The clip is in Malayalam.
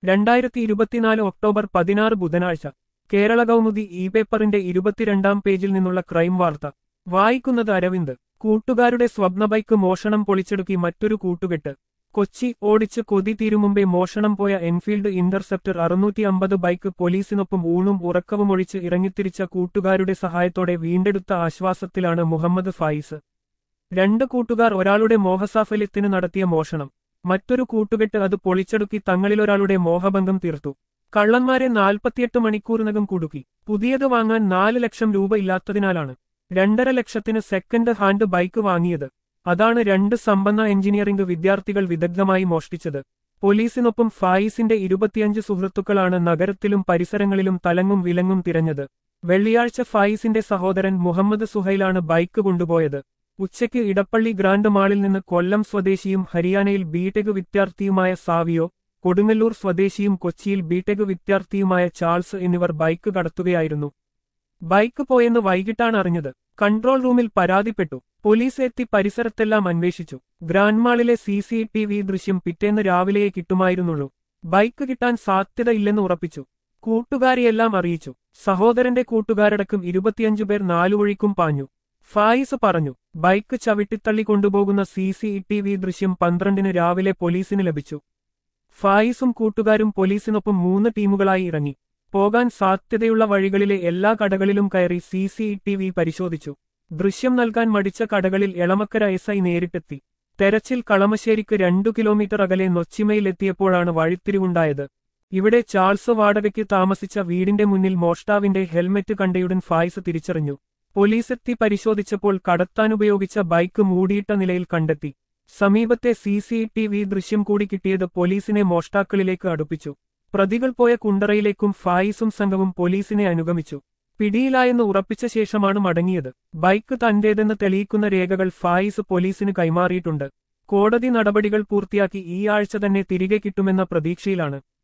രണ്ടായിരത്തി ഇരുപത്തിനാല് ഒക്ടോബർ പതിനാറ് ബുധനാഴ്ച കേരള കൗമുദി ഇ പേപ്പറിന്റെ ഇരുപത്തിരണ്ടാം പേജിൽ നിന്നുള്ള ക്രൈം വാർത്ത വായിക്കുന്നത് അരവിന്ദ് കൂട്ടുകാരുടെ സ്വപ്ന ബൈക്ക് മോഷണം പൊളിച്ചെടുക്കി മറ്റൊരു കൂട്ടുകെട്ട് കൊച്ചി ഓടിച്ച് കൊതി തീരുമുമ്പേ മോഷണം പോയ എൻഫീൽഡ് ഇന്റർസെപ്റ്റർ അറുന്നൂറ്റി അമ്പത് ബൈക്ക് പോലീസിനൊപ്പം ഊണും ഉറക്കവുമൊഴിച്ച് ഇറങ്ങിത്തിരിച്ച കൂട്ടുകാരുടെ സഹായത്തോടെ വീണ്ടെടുത്ത ആശ്വാസത്തിലാണ് മുഹമ്മദ് ഫായിസ് രണ്ട് കൂട്ടുകാർ ഒരാളുടെ മോഹസാഫല്യത്തിന് നടത്തിയ മോഷണം മറ്റൊരു കൂട്ടുകെട്ട് അത് പൊളിച്ചെടുക്കി തങ്ങളിലൊരാളുടെ മോഹഭംഗം തീർത്തു കള്ളന്മാരെ നാൽപ്പത്തിയെട്ട് മണിക്കൂറിനകം കുടുക്കി പുതിയത് വാങ്ങാൻ നാല് ലക്ഷം രൂപ ഇല്ലാത്തതിനാലാണ് രണ്ടര ലക്ഷത്തിന് സെക്കൻഡ് ഹാൻഡ് ബൈക്ക് വാങ്ങിയത് അതാണ് രണ്ട് സമ്പന്ന എഞ്ചിനീയറിംഗ് വിദ്യാർത്ഥികൾ വിദഗ്ധമായി മോഷ്ടിച്ചത് പോലീസിനൊപ്പം ഫായിസിന്റെ ഇരുപത്തിയഞ്ച് സുഹൃത്തുക്കളാണ് നഗരത്തിലും പരിസരങ്ങളിലും തലങ്ങും വിലങ്ങും തിരഞ്ഞത് വെള്ളിയാഴ്ച ഫായിസിന്റെ സഹോദരൻ മുഹമ്മദ് സുഹൈലാണ് ബൈക്ക് കൊണ്ടുപോയത് ഉച്ചയ്ക്ക് ഇടപ്പള്ളി ഗ്രാൻഡ് മാളിൽ നിന്ന് കൊല്ലം സ്വദേശിയും ഹരിയാനയിൽ ബിടെക് വിദ്യാർത്ഥിയുമായ സാവിയോ കൊടുങ്ങല്ലൂർ സ്വദേശിയും കൊച്ചിയിൽ ബിടെക് വിദ്യാർത്ഥിയുമായ ചാൾസ് എന്നിവർ ബൈക്ക് കടത്തുകയായിരുന്നു ബൈക്ക് പോയെന്ന് വൈകിട്ടാണ് അറിഞ്ഞത് കൺട്രോൾ റൂമിൽ പരാതിപ്പെട്ടു പോലീസ് എത്തി പരിസരത്തെല്ലാം അന്വേഷിച്ചു ഗ്രാൻഡ് മാളിലെ സി സി ടി വി ദൃശ്യം പിറ്റേന്ന് രാവിലെയേ കിട്ടുമായിരുന്നുള്ളൂ ബൈക്ക് കിട്ടാൻ സാധ്യതയില്ലെന്ന് ഉറപ്പിച്ചു കൂട്ടുകാരെയെല്ലാം അറിയിച്ചു സഹോദരന്റെ കൂട്ടുകാരടക്കം ഇരുപത്തിയഞ്ചു പേർ നാലുവഴിക്കും പാഞ്ഞു ഫായിസ് പറഞ്ഞു ബൈക്ക് ചവിട്ടിത്തള്ളി കൊണ്ടുപോകുന്ന സി സി ടി വി ദൃശ്യം പന്ത്രണ്ടിന് രാവിലെ പോലീസിന് ലഭിച്ചു ഫായിസും കൂട്ടുകാരും പോലീസിനൊപ്പം മൂന്ന് ടീമുകളായി ഇറങ്ങി പോകാൻ സാധ്യതയുള്ള വഴികളിലെ എല്ലാ കടകളിലും കയറി സി സി ടി വി പരിശോധിച്ചു ദൃശ്യം നൽകാൻ മടിച്ച കടകളിൽ എളമക്കര എസ് ഐ നേരിട്ടെത്തി തെരച്ചിൽ കളമശ്ശേരിക്ക് രണ്ടു കിലോമീറ്റർ അകലെ നൊച്ചിമയിലെത്തിയപ്പോഴാണ് വഴിത്തിരിവുണ്ടായത് ഇവിടെ ചാൾസ് വാടകയ്ക്ക് താമസിച്ച വീടിന്റെ മുന്നിൽ മോഷ്ടാവിന്റെ ഹെൽമെറ്റ് കണ്ടയുടൻ ഫായ്സ് തിരിച്ചറിഞ്ഞു പോലീസെത്തി പരിശോധിച്ചപ്പോൾ കടത്താനുപയോഗിച്ച ബൈക്ക് മൂടിയിട്ട നിലയിൽ കണ്ടെത്തി സമീപത്തെ സി സി ടി വി ദൃശ്യം കൂടി കിട്ടിയത് പോലീസിനെ മോഷ്ടാക്കളിലേക്ക് അടുപ്പിച്ചു പ്രതികൾ പോയ കുണ്ടറയിലേക്കും ഫായിസും സംഘവും പോലീസിനെ അനുഗമിച്ചു പിടിയിലായെന്ന് ഉറപ്പിച്ച ശേഷമാണ് മടങ്ങിയത് ബൈക്ക് തന്റേതെന്ന് തെളിയിക്കുന്ന രേഖകൾ ഫായിസ് പോലീസിന് കൈമാറിയിട്ടുണ്ട് കോടതി നടപടികൾ പൂർത്തിയാക്കി ഈ ആഴ്ച തന്നെ തിരികെ കിട്ടുമെന്ന പ്രതീക്ഷയിലാണ്